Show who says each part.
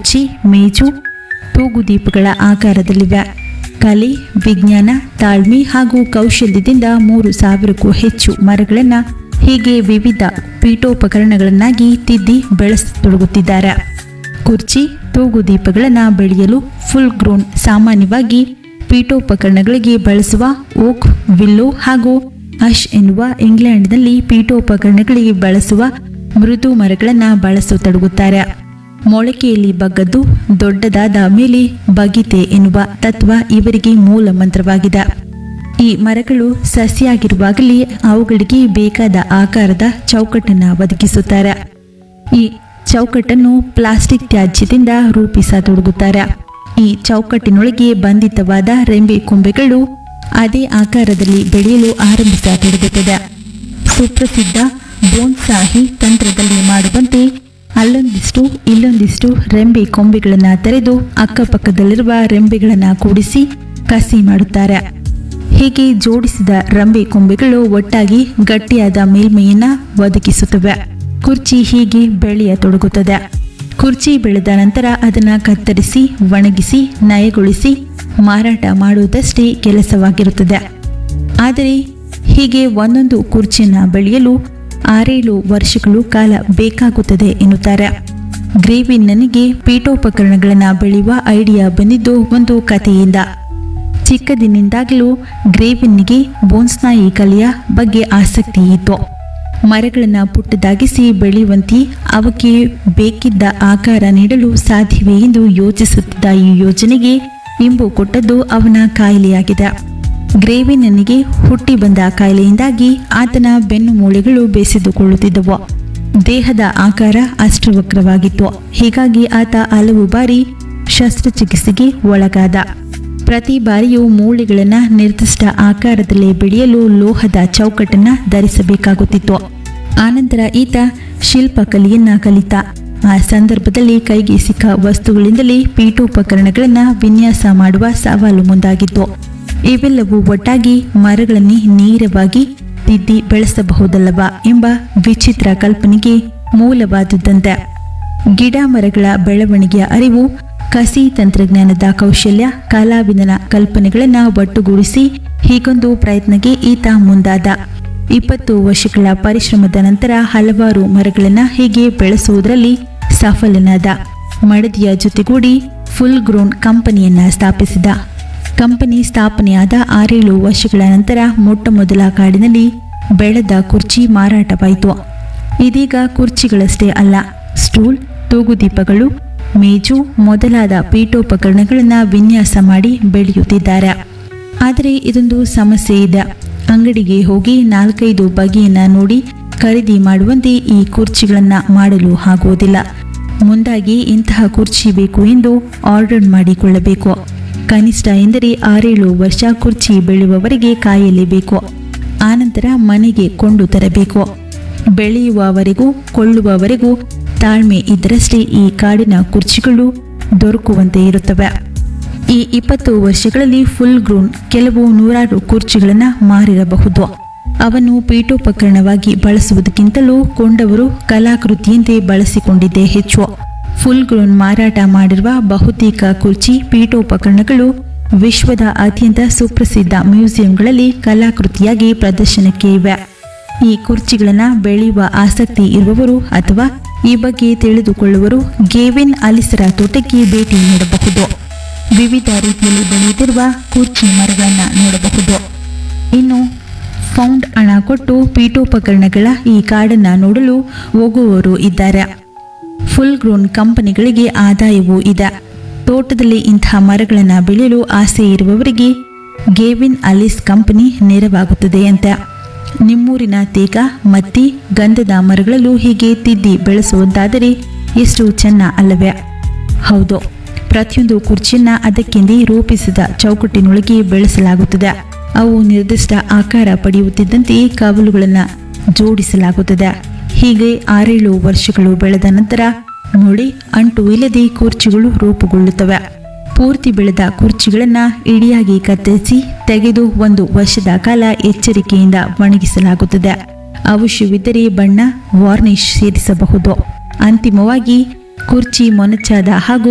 Speaker 1: ಕುರ್ಚಿ ಮೇಜು ತೂಗುದೀಪಗಳ ಆಕಾರದಲ್ಲಿವೆ ಕಲೆ ವಿಜ್ಞಾನ ತಾಳ್ಮೆ ಹಾಗೂ ಕೌಶಲ್ಯದಿಂದ ಮೂರು ಸಾವಿರಕ್ಕೂ ಹೆಚ್ಚು ಮರಗಳನ್ನು ಹೀಗೆ ವಿವಿಧ ಪೀಠೋಪಕರಣಗಳನ್ನಾಗಿ ತಿದ್ದಿ ಬೆಳೆಸತೊಡಗುತ್ತಿದ್ದಾರೆ ಕುರ್ಚಿ ತೂಗುದೀಪಗಳನ್ನು ಬೆಳೆಯಲು ಫುಲ್ ಗ್ರೋನ್ ಸಾಮಾನ್ಯವಾಗಿ ಪೀಠೋಪಕರಣಗಳಿಗೆ ಬಳಸುವ ಓಕ್ ವಿಲ್ಲೋ ಹಾಗೂ ಅಶ್ ಎನ್ನುವ ಇಂಗ್ಲೆಂಡ್ನಲ್ಲಿ ಪೀಠೋಪಕರಣಗಳಿಗೆ ಬಳಸುವ ಮೃದು ಮರಗಳನ್ನು ಬಳಸತೊಡಗುತ್ತಾರೆ ಮೊಳಕೆಯಲ್ಲಿ ಬಗ್ಗದ್ದು ದೊಡ್ಡದಾದ ಮೇಲೆ ಬಗಿತೆ ಎನ್ನುವ ತತ್ವ ಇವರಿಗೆ ಮೂಲ ಮಂತ್ರವಾಗಿದೆ ಈ ಮರಗಳು ಸಸಿಯಾಗಿರುವಾಗಲೇ ಅವುಗಳಿಗೆ ಬೇಕಾದ ಆಕಾರದ ಚೌಕಟ್ಟನ್ನು ಒದಗಿಸುತ್ತಾರೆ ಈ ಚೌಕಟ್ಟನ್ನು ಪ್ಲಾಸ್ಟಿಕ್ ತ್ಯಾಜ್ಯದಿಂದ ರೂಪಿಸತೊಡಗುತ್ತಾರೆ ಈ ಚೌಕಟ್ಟಿನೊಳಗೆ ಬಂಧಿತವಾದ ರೆಂಬೆ ಕೊಂಬೆಗಳು ಅದೇ ಆಕಾರದಲ್ಲಿ ಬೆಳೆಯಲು ಆರಂಭಿಸತೊಡಗುತ್ತದೆ ಸುಪ್ರಸಿದ್ಧ ಬೋನ್ಸಾಹಿ ತಂತ್ರದಲ್ಲಿ ಮಾಡುವಂತೆ ಅಲ್ಲೊಂದಿಷ್ಟು ಇಲ್ಲೊಂದಿಷ್ಟು ರೆಂಬೆ ಕೊಂಬೆಗಳನ್ನು ತೆರೆದು ಅಕ್ಕಪಕ್ಕದಲ್ಲಿರುವ ರೆಂಬೆಗಳನ್ನು ಕೂಡಿಸಿ ಕಸಿ ಮಾಡುತ್ತಾರೆ ಹೀಗೆ ಜೋಡಿಸಿದ ರಂಬೆ ಕೊಂಬೆಗಳು ಒಟ್ಟಾಗಿ ಗಟ್ಟಿಯಾದ ಮೇಲ್ಮೈಯನ್ನ ಒದಗಿಸುತ್ತವೆ ಕುರ್ಚಿ ಹೀಗೆ ಬೆಳೆಯತೊಡಗುತ್ತದೆ ಕುರ್ಚಿ ಬೆಳೆದ ನಂತರ ಅದನ್ನು ಕತ್ತರಿಸಿ ಒಣಗಿಸಿ ನಯಗೊಳಿಸಿ ಮಾರಾಟ ಮಾಡುವುದಷ್ಟೇ ಕೆಲಸವಾಗಿರುತ್ತದೆ ಆದರೆ ಹೀಗೆ ಒಂದೊಂದು ಕುರ್ಚಿಯನ್ನು ಬೆಳೆಯಲು ಆರೇಳು ವರ್ಷಗಳು ಕಾಲ ಬೇಕಾಗುತ್ತದೆ ಎನ್ನುತ್ತಾರೆ ಗ್ರೇವಿನ್ ನನಗೆ ಪೀಠೋಪಕರಣಗಳನ್ನು ಬೆಳೆಯುವ ಐಡಿಯಾ ಬಂದಿದ್ದು ಒಂದು ಕಥೆಯಿಂದ ಚಿಕ್ಕದಿನಿಂದಾಗಲೂ ಗ್ರೇವಿನ್ನಿಗೆ ಬೋನ್ಸ್ನಾಯಿ ಕಲೆಯ ಬಗ್ಗೆ ಆಸಕ್ತಿ ಇತ್ತು ಮರಗಳನ್ನು ಪುಟ್ಟದಾಗಿಸಿ ಬೆಳೆಯುವಂತೆ ಅವಕ್ಕೆ ಬೇಕಿದ್ದ ಆಕಾರ ನೀಡಲು ಸಾಧ್ಯವೇ ಎಂದು ಯೋಚಿಸುತ್ತಿದ್ದ ಈ ಯೋಜನೆಗೆ ಇಂಬು ಕೊಟ್ಟದ್ದು ಅವನ ಕಾಯಿಲೆಯಾಗಿದೆ ಗ್ರೇವಿನನಿಗೆ ಹುಟ್ಟಿ ಬಂದ ಕಾಯಿಲೆಯಿಂದಾಗಿ ಆತನ ಬೆನ್ನು ಮೂಳೆಗಳು ಬೆಸೆದುಕೊಳ್ಳುತ್ತಿದ್ದವು ದೇಹದ ಆಕಾರ ಅಷ್ಟವಕ್ರವಾಗಿತ್ತು ಹೀಗಾಗಿ ಆತ ಹಲವು ಬಾರಿ ಶಸ್ತ್ರಚಿಕಿತ್ಸೆಗೆ ಒಳಗಾದ ಪ್ರತಿ ಬಾರಿಯೂ ಮೂಳೆಗಳನ್ನು ನಿರ್ದಿಷ್ಟ ಆಕಾರದಲ್ಲಿ ಬೆಳೆಯಲು ಲೋಹದ ಚೌಕಟ್ಟನ್ನು ಧರಿಸಬೇಕಾಗುತ್ತಿತ್ತು ಆನಂತರ ಈತ ಶಿಲ್ಪಕಲೆಯನ್ನ ಕಲಿತ ಆ ಸಂದರ್ಭದಲ್ಲಿ ಕೈಗೆ ಸಿಕ್ಕ ವಸ್ತುಗಳಿಂದಲೇ ಪೀಠೋಪಕರಣಗಳನ್ನು ವಿನ್ಯಾಸ ಮಾಡುವ ಸವಾಲು ಮುಂದಾಗಿತ್ತು ಇವೆಲ್ಲವೂ ಒಟ್ಟಾಗಿ ಮರಗಳನ್ನೇ ನೇರವಾಗಿ ತಿದ್ದಿ ಬೆಳೆಸಬಹುದಲ್ಲವಾ ಎಂಬ ವಿಚಿತ್ರ ಕಲ್ಪನೆಗೆ ಮೂಲವಾದುದಂತೆ ಗಿಡ ಮರಗಳ ಬೆಳವಣಿಗೆಯ ಅರಿವು ಕಸಿ ತಂತ್ರಜ್ಞಾನದ ಕೌಶಲ್ಯ ಕಲಾವಿದನ ಕಲ್ಪನೆಗಳನ್ನು ಒಟ್ಟುಗೂಡಿಸಿ ಹೀಗೊಂದು ಪ್ರಯತ್ನಕ್ಕೆ ಈತ ಮುಂದಾದ ಇಪ್ಪತ್ತು ವರ್ಷಗಳ ಪರಿಶ್ರಮದ ನಂತರ ಹಲವಾರು ಮರಗಳನ್ನು ಹೀಗೆ ಬೆಳೆಸುವುದರಲ್ಲಿ ಸಫಲನಾದ ಮಡದಿಯ ಜೊತೆಗೂಡಿ ಫುಲ್ ಗ್ರೋನ್ ಕಂಪನಿಯನ್ನ ಸ್ಥಾಪಿಸಿದ ಕಂಪನಿ ಸ್ಥಾಪನೆಯಾದ ಆರೇಳು ವರ್ಷಗಳ ನಂತರ ಮೊಟ್ಟ ಮೊದಲ ಕಾಡಿನಲ್ಲಿ ಬೆಳೆದ ಕುರ್ಚಿ ಮಾರಾಟವಾಯಿತು ಇದೀಗ ಕುರ್ಚಿಗಳಷ್ಟೇ ಅಲ್ಲ ಸ್ಟೂಲ್ ತೂಗುದೀಪಗಳು ಮೇಜು ಮೊದಲಾದ ಪೀಠೋಪಕರಣಗಳನ್ನು ವಿನ್ಯಾಸ ಮಾಡಿ ಬೆಳೆಯುತ್ತಿದ್ದಾರೆ ಆದರೆ ಇದೊಂದು ಸಮಸ್ಯೆ ಇದೆ ಅಂಗಡಿಗೆ ಹೋಗಿ ನಾಲ್ಕೈದು ಬಗೆಯನ್ನ ನೋಡಿ ಖರೀದಿ ಮಾಡುವಂತೆ ಈ ಕುರ್ಚಿಗಳನ್ನು ಮಾಡಲು ಆಗುವುದಿಲ್ಲ ಮುಂದಾಗಿ ಇಂತಹ ಕುರ್ಚಿ ಬೇಕು ಎಂದು ಆರ್ಡರ್ ಮಾಡಿಕೊಳ್ಳಬೇಕು ಕನಿಷ್ಠ ಎಂದರೆ ಆರೇಳು ವರ್ಷ ಕುರ್ಚಿ ಬೆಳೆಯುವವರೆಗೆ ಕಾಯಲೇಬೇಕು ಆನಂತರ ಮನೆಗೆ ಕೊಂಡು ತರಬೇಕು ಬೆಳೆಯುವವರೆಗೂ ಕೊಳ್ಳುವವರೆಗೂ ತಾಳ್ಮೆ ಇದ್ದರಷ್ಟೇ ಈ ಕಾಡಿನ ಕುರ್ಚಿಗಳು ದೊರಕುವಂತೆ ಇರುತ್ತವೆ ಈ ಇಪ್ಪತ್ತು ವರ್ಷಗಳಲ್ಲಿ ಫುಲ್ ಗ್ರೂನ್ ಕೆಲವು ನೂರಾರು ಕುರ್ಚಿಗಳನ್ನು ಮಾರಿರಬಹುದು ಅವನ್ನು ಪೀಠೋಪಕರಣವಾಗಿ ಬಳಸುವುದಕ್ಕಿಂತಲೂ ಕೊಂಡವರು ಕಲಾಕೃತಿಯಂತೆ ಬಳಸಿಕೊಂಡಿದ್ದೇ ಹೆಚ್ಚು ಫುಲ್ ಗ್ರೋನ್ ಮಾರಾಟ ಮಾಡಿರುವ ಬಹುತೇಕ ಕುರ್ಚಿ ಪೀಠೋಪಕರಣಗಳು ವಿಶ್ವದ ಅತ್ಯಂತ ಸುಪ್ರಸಿದ್ಧ ಮ್ಯೂಸಿಯಂಗಳಲ್ಲಿ ಕಲಾಕೃತಿಯಾಗಿ ಪ್ರದರ್ಶನಕ್ಕೆ ಇವೆ ಈ ಕುರ್ಚಿಗಳನ್ನು ಬೆಳೆಯುವ ಆಸಕ್ತಿ ಇರುವವರು ಅಥವಾ ಈ ಬಗ್ಗೆ ತಿಳಿದುಕೊಳ್ಳುವರು ಗೇವಿನ್ ಅಲಿಸರ ತೋಟಕ್ಕೆ ಭೇಟಿ ನೀಡಬಹುದು ವಿವಿಧ ರೀತಿಯಲ್ಲಿ ಬೆಳೆಯುತ್ತಿರುವ ಕುರ್ಚಿ ಮರಗಳನ್ನು ನೋಡಬಹುದು ಇನ್ನು ಫೌಂಡ್ ಹಣ ಕೊಟ್ಟು ಪೀಠೋಪಕರಣಗಳ ಈ ಕಾಡನ್ನು ನೋಡಲು ಹೋಗುವವರು ಇದ್ದಾರೆ ಫುಲ್ ಗ್ರೋನ್ ಕಂಪನಿಗಳಿಗೆ ಆದಾಯವೂ ಇದೆ ತೋಟದಲ್ಲಿ ಇಂತಹ ಮರಗಳನ್ನು ಬೆಳೆಯಲು ಆಸೆ ಇರುವವರಿಗೆ ಗೇವಿನ್ ಅಲಿಸ್ ಕಂಪನಿ ನೆರವಾಗುತ್ತದೆ ಅಂತ ನಿಮ್ಮೂರಿನ ತೇಗ ಮತ್ತಿ ಗಂಧದ ಮರಗಳಲ್ಲೂ ಹೀಗೆ ತಿದ್ದಿ ಬೆಳೆಸುವಂತಾದರೆ ಎಷ್ಟು ಚೆನ್ನ ಅಲ್ಲವೇ ಹೌದು ಪ್ರತಿಯೊಂದು ಕುರ್ಚಿಯನ್ನ ಅದಕ್ಕೆಂದೇ ರೂಪಿಸಿದ ಚೌಕಟ್ಟಿನೊಳಗೆ ಬೆಳೆಸಲಾಗುತ್ತದೆ ಅವು ನಿರ್ದಿಷ್ಟ ಆಕಾರ ಪಡೆಯುತ್ತಿದ್ದಂತೆ ಕವಲುಗಳನ್ನು ಜೋಡಿಸಲಾಗುತ್ತದೆ ಹೀಗೆ ಆರೇಳು ವರ್ಷಗಳು ಬೆಳೆದ ನಂತರ ಮೊಳೆ ಅಂಟು ಇಲ್ಲದೆ ಕುರ್ಚಿಗಳು ರೂಪುಗೊಳ್ಳುತ್ತವೆ ಪೂರ್ತಿ ಬೆಳೆದ ಕುರ್ಚಿಗಳನ್ನು ಇಡಿಯಾಗಿ ಕತ್ತರಿಸಿ ತೆಗೆದು ಒಂದು ವರ್ಷದ ಕಾಲ ಎಚ್ಚರಿಕೆಯಿಂದ ಒಣಗಿಸಲಾಗುತ್ತದೆ ಅವಶ್ಯವಿದ್ದರೆ ಬಣ್ಣ ವಾರ್ನಿಷ್ ಸೇರಿಸಬಹುದು ಅಂತಿಮವಾಗಿ ಕುರ್ಚಿ ಮೊನಚಾದ ಹಾಗೂ